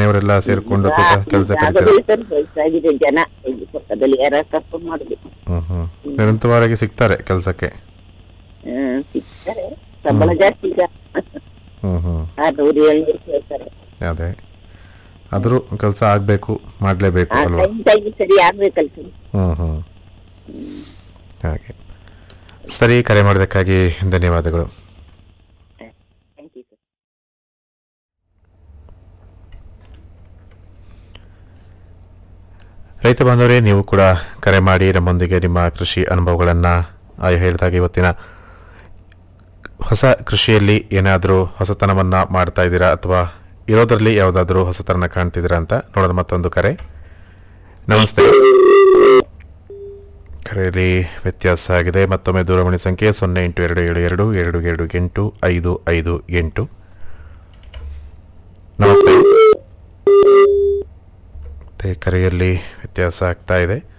ಮನೆಯವರೆಲ್ಲ ಸೇರ್ಕೊಂಡು ಕೆಲಸ ಜಾಗ ಕಲಿತಾರೆ ಬೇಕಾದ್ರೆ ವಯಸ್ಸಾಗಿದೆ ಜನ ಇಲ್ಲಿ ಪಕ್ಕದಲ್ಲಿ ಯಾರು ಕರ್ಕೊಂಡು ಮಾಡುದು ಹ್ಮ್ ಹ್ಮ್ ನಿರಂತರವಾಗಿ ಸಿಗ್ತಾರೆ ಕೆಲಸಕ್ಕೆ ಹ್ಮ್, ಸಿಗ್ತಾರೆ ಸಂಬಳ ಜಾಸ್ತಿ ಈಗ ಹ್ಮ್ ಹ್ಮ್ ಆರ್ನೂರು ಏಳ್ನೂರು ಕೇಳ್ತಾರೆ ಅದೇ ಆದರೂ ಕೆಲಸ ಆಗಬೇಕು ಮಾಡಲೇಬೇಕು ಆ ಅಲ್ವಾ ಟೈಮ್ ಟೈಮ್ ಸರಿ ಆಗ್ಬೇಕಲ್ಲ ಸರ್ ಹ್ಮ್ ಹ್ಮ್ ಹಾಗೆ ಸರಿ ಕರೆ ಮಾಡೋದಕ್ಕಾಗಿ ಧನ್ಯವಾದಗಳು ಥ್ಯಾಂಕ್ ಯು ಸರ್ ರೈತ ಬಾಂಧವರೇ ನೀವು ಕೂಡ ಕರೆ ಮಾಡಿ ನಮ್ಮೊಂದಿಗೆ ನಿಮ್ಮ ಕೃಷಿ ಅನುಭವಗಳನ್ನು ಹೇಳಿದಾಗ ಇವತ್ತಿನ ಹೊಸ ಕೃಷಿಯಲ್ಲಿ ಏನಾದರೂ ಹೊಸತನವನ್ನು ಮಾಡ್ತಾ ಇದ್ದೀರಾ ಅಥವಾ ಇರೋದ್ರಲ್ಲಿ ಯಾವುದಾದ್ರೂ ಹೊಸತನ ಕಾಣ್ತಿದ್ದೀರಾ ಅಂತ ನೋಡೋಣ ಮತ್ತೊಂದು ಕರೆ ನಮಸ್ತೆ ಕರೆಯಲ್ಲಿ ವ್ಯತ್ಯಾಸ ಆಗಿದೆ ಮತ್ತೊಮ್ಮೆ ದೂರವಾಣಿ ಸಂಖ್ಯೆ ಸೊನ್ನೆ ಎಂಟು ಎರಡು ಏಳು ಎರಡು ಎರಡು ಎರಡು ಎಂಟು ಐದು ಐದು ಎಂಟು ನಮಸ್ತೆ ಮತ್ತೆ ಕರೆಯಲ್ಲಿ ವ್ಯತ್ಯಾಸ ಆಗ್ತಾ ಇದೆ